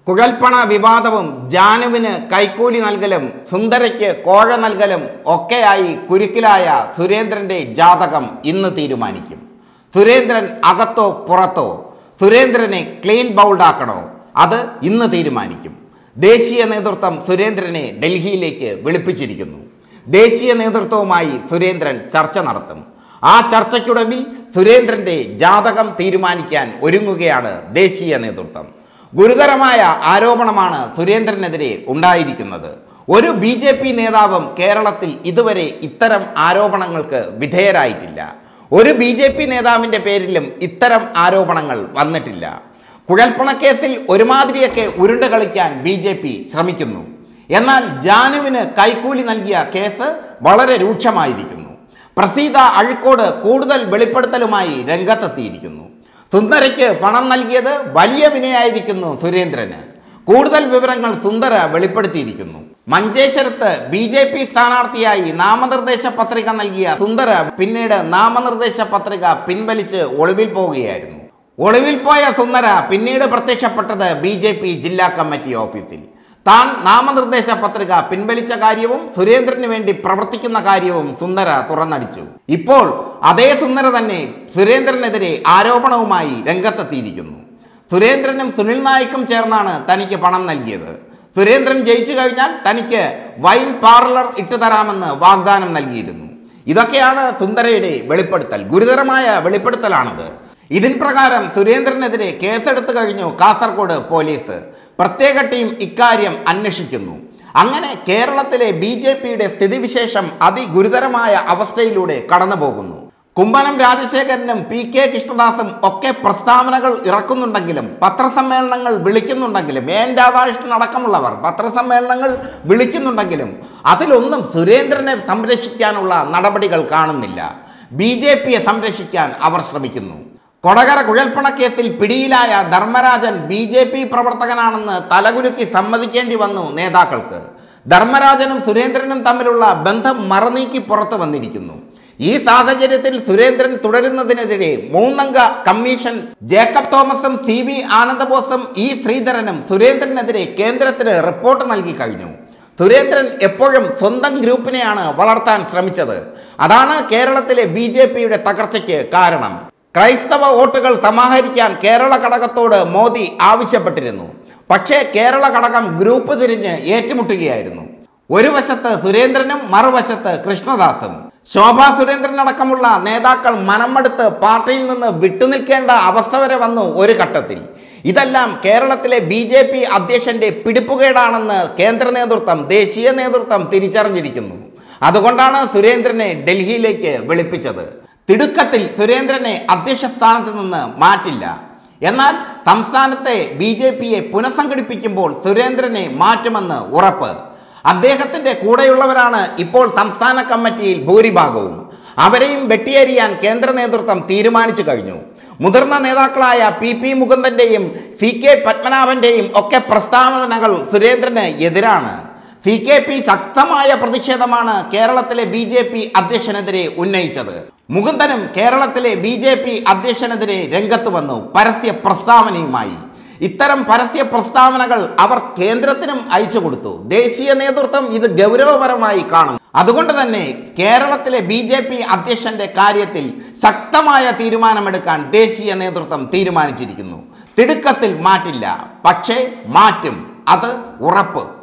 കുഴൽപ്പണ വിവാദവും ജാനുവിന് കൈക്കൂലി നൽകലും സുന്ദരയ്ക്ക് കോഴ നൽകലും ഒക്കെയായി കുരുക്കിലായ സുരേന്ദ്രന്റെ ജാതകം ഇന്ന് തീരുമാനിക്കും സുരേന്ദ്രൻ അകത്തോ പുറത്തോ സുരേന്ദ്രനെ ക്ലീൻ ബൗൾഡാക്കണോ അത് ഇന്ന് തീരുമാനിക്കും ദേശീയ നേതൃത്വം സുരേന്ദ്രനെ ഡൽഹിയിലേക്ക് വിളിപ്പിച്ചിരിക്കുന്നു ദേശീയ നേതൃത്വവുമായി സുരേന്ദ്രൻ ചർച്ച നടത്തും ആ ചർച്ചയ്ക്കൊടുവിൽ സുരേന്ദ്രന്റെ ജാതകം തീരുമാനിക്കാൻ ഒരുങ്ങുകയാണ് ദേശീയ നേതൃത്വം ഗുരുതരമായ ആരോപണമാണ് സുരേന്ദ്രനെതിരെ ഉണ്ടായിരിക്കുന്നത് ഒരു ബി ജെ പി നേതാവും കേരളത്തിൽ ഇതുവരെ ഇത്തരം ആരോപണങ്ങൾക്ക് വിധേയരായിട്ടില്ല ഒരു ബി ജെ പി നേതാവിൻ്റെ പേരിലും ഇത്തരം ആരോപണങ്ങൾ വന്നിട്ടില്ല കുഴൽപ്പണക്കേസിൽ ഒരുമാതിരിയൊക്കെ ഉരുണ്ട് കളിക്കാൻ ബി ജെ പി ശ്രമിക്കുന്നു എന്നാൽ ജാനുവിന് കൈക്കൂലി നൽകിയ കേസ് വളരെ രൂക്ഷമായിരിക്കുന്നു പ്രസീത അഴിക്കോട് കൂടുതൽ വെളിപ്പെടുത്തലുമായി രംഗത്തെത്തിയിരിക്കുന്നു സുന്ദരയ്ക്ക് പണം നൽകിയത് വലിയ വിനയായിരിക്കുന്നു സുരേന്ദ്രന് കൂടുതൽ വിവരങ്ങൾ സുന്ദര വെളിപ്പെടുത്തിയിരിക്കുന്നു മഞ്ചേശ്വരത്ത് ബി ജെ പി സ്ഥാനാർത്ഥിയായി നാമനിർദ്ദേശ പത്രിക നൽകിയ സുന്ദര പിന്നീട് നാമനിർദ്ദേശ പത്രിക പിൻവലിച്ച് ഒളിവിൽ പോവുകയായിരുന്നു ഒളിവിൽ പോയ സുന്ദര പിന്നീട് പ്രത്യക്ഷപ്പെട്ടത് ബി ജെ പി ജില്ലാ കമ്മിറ്റി ഓഫീസിൽ താൻ നാമനിർദ്ദേശ പത്രിക പിൻവലിച്ച കാര്യവും സുരേന്ദ്രന് വേണ്ടി പ്രവർത്തിക്കുന്ന കാര്യവും സുന്ദര തുറന്നടിച്ചു ഇപ്പോൾ അതേ സുന്ദര തന്നെ സുരേന്ദ്രനെതിരെ ആരോപണവുമായി രംഗത്തെത്തിയിരിക്കുന്നു സുരേന്ദ്രനും സുനിൽ നായിക്കും ചേർന്നാണ് തനിക്ക് പണം നൽകിയത് സുരേന്ദ്രൻ ജയിച്ചു കഴിഞ്ഞാൽ തനിക്ക് വൈൻ പാർലർ ഇട്ടു തരാമെന്ന് വാഗ്ദാനം നൽകിയിരുന്നു ഇതൊക്കെയാണ് സുന്ദരയുടെ വെളിപ്പെടുത്തൽ ഗുരുതരമായ വെളിപ്പെടുത്തലാണത് ഇതിൻ പ്രകാരം സുരേന്ദ്രനെതിരെ കേസെടുത്തു കഴിഞ്ഞു കാസർഗോഡ് പോലീസ് പ്രത്യേക ടീം ഇക്കാര്യം അന്വേഷിക്കുന്നു അങ്ങനെ കേരളത്തിലെ ബി ജെ പിയുടെ സ്ഥിതിവിശേഷം അതിഗുരുതരമായ അവസ്ഥയിലൂടെ കടന്നു പോകുന്നു കുമ്മനം രാജശേഖരനും പി കെ കൃഷ്ണദാസും ഒക്കെ പ്രസ്താവനകൾ ഇറക്കുന്നുണ്ടെങ്കിലും പത്രസമ്മേളനങ്ങൾ വിളിക്കുന്നുണ്ടെങ്കിലും എൻ രാധാകൃഷ്ണൻ അടക്കമുള്ളവർ പത്രസമ്മേളനങ്ങൾ വിളിക്കുന്നുണ്ടെങ്കിലും അതിലൊന്നും സുരേന്ദ്രനെ സംരക്ഷിക്കാനുള്ള നടപടികൾ കാണുന്നില്ല ബി ജെ പിയെ സംരക്ഷിക്കാൻ അവർ ശ്രമിക്കുന്നു കൊടകര കുഴൽപ്പണക്കേസിൽ പിടിയിലായ ധർമ്മരാജൻ ബി ജെ പി പ്രവർത്തകനാണെന്ന് തലകുലുക്കി സമ്മതിക്കേണ്ടി വന്നു നേതാക്കൾക്ക് ധർമ്മരാജനും സുരേന്ദ്രനും തമ്മിലുള്ള ബന്ധം മറനീക്കി പുറത്തു വന്നിരിക്കുന്നു ഈ സാഹചര്യത്തിൽ സുരേന്ദ്രൻ തുടരുന്നതിനെതിരെ മൂന്നംഗ കമ്മീഷൻ ജേക്കബ് തോമസും സി വി ആനന്ദബോസും ഇ ശ്രീധരനും സുരേന്ദ്രനെതിരെ കേന്ദ്രത്തിന് റിപ്പോർട്ട് നൽകി കഴിഞ്ഞു സുരേന്ദ്രൻ എപ്പോഴും സ്വന്തം ഗ്രൂപ്പിനെയാണ് വളർത്താൻ ശ്രമിച്ചത് അതാണ് കേരളത്തിലെ ബി ജെ പിയുടെ തകർച്ചയ്ക്ക് കാരണം ക്രൈസ്തവ വോട്ടുകൾ സമാഹരിക്കാൻ കേരള ഘടകത്തോട് മോദി ആവശ്യപ്പെട്ടിരുന്നു പക്ഷേ കേരള ഘടകം ഗ്രൂപ്പ് തിരിഞ്ഞ് ഏറ്റുമുട്ടുകയായിരുന്നു ഒരു വശത്ത് സുരേന്ദ്രനും മറുവശത്ത് കൃഷ്ണദാസും ശോഭാ സുരേന്ദ്രൻ അടക്കമുള്ള നേതാക്കൾ മനമെടുത്ത് പാർട്ടിയിൽ നിന്ന് വിട്ടുനിൽക്കേണ്ട അവസ്ഥ വരെ വന്നു ഒരു ഘട്ടത്തിൽ ഇതെല്ലാം കേരളത്തിലെ ബി ജെ പി അധ്യക്ഷന്റെ പിടിപ്പുകേടാണെന്ന് കേന്ദ്ര നേതൃത്വം ദേശീയ നേതൃത്വം തിരിച്ചറിഞ്ഞിരിക്കുന്നു അതുകൊണ്ടാണ് സുരേന്ദ്രനെ ഡൽഹിയിലേക്ക് വിളിപ്പിച്ചത് തിടുക്കത്തിൽ സുരേന്ദ്രനെ അധ്യക്ഷ സ്ഥാനത്ത് നിന്ന് മാറ്റില്ല എന്നാൽ സംസ്ഥാനത്തെ ബി ജെ പിയെ പുനഃസംഘടിപ്പിക്കുമ്പോൾ സുരേന്ദ്രനെ മാറ്റുമെന്ന് ഉറപ്പ് അദ്ദേഹത്തിന്റെ കൂടെയുള്ളവരാണ് ഇപ്പോൾ സംസ്ഥാന കമ്മിറ്റിയിൽ ഭൂരിഭാഗവും അവരെയും വെട്ടിയേരിയാൻ കേന്ദ്ര നേതൃത്വം തീരുമാനിച്ചു കഴിഞ്ഞു മുതിർന്ന നേതാക്കളായ പി പി മുകുന്ദന്റെയും സി കെ പത്മനാഭന്റെയും ഒക്കെ പ്രസ്താവനകൾ സുരേന്ദ്രന് എതിരാണ് സി കെ പി ശക്തമായ പ്രതിഷേധമാണ് കേരളത്തിലെ ബി ജെ പി അധ്യക്ഷനെതിരെ ഉന്നയിച്ചത് മുകുന്ദനും കേരളത്തിലെ ബി ജെ പി അധ്യക്ഷനെതിരെ രംഗത്ത് വന്നു പരസ്യ പ്രസ്താവനയുമായി ഇത്തരം പരസ്യ പ്രസ്താവനകൾ അവർ കേന്ദ്രത്തിനും അയച്ചു കൊടുത്തു ദേശീയ നേതൃത്വം ഇത് ഗൗരവപരമായി കാണും അതുകൊണ്ട് തന്നെ കേരളത്തിലെ ബി ജെ പി അധ്യക്ഷന്റെ കാര്യത്തിൽ ശക്തമായ തീരുമാനമെടുക്കാൻ ദേശീയ നേതൃത്വം തീരുമാനിച്ചിരിക്കുന്നു തിടുക്കത്തിൽ മാറ്റില്ല പക്ഷേ മാറ്റും അത് ഉറപ്പ്